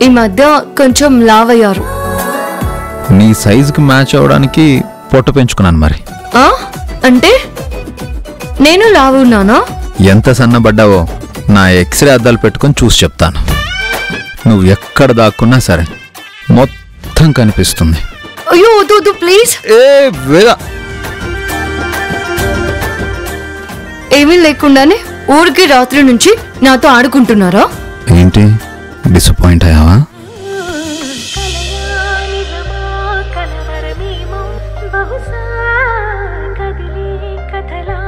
ఈ మధ్య కొంచెం లావయ్యారు నీ సైజుకి మ్యాచ్ అవ్వడానికి పొట్ట పెంచుకున్నాను మరి ఆ? అంటే నేను లావు ఉన్నానా ఎంత సన్నబడ్డావో నా ఎక్స్రే అద్దాలు పెట్టుకొని చూసి చెప్తాను నువ్వు ఎక్కడ దాక్కున్నా సరే మొత్తం కనిపిస్తుంది అయ్యో వద్దు వద్దు ప్లీజ్ ఏ వేద ఏమీ లేకుండానే ఊరికి రాత్రి నుంచి నాతో ఆడుకుంటున్నారా ఏంటి డిసప్పాయింట్ అయ్యావా కలయా నిజమా కలవరమేమో బహుశా కదిలే కథలా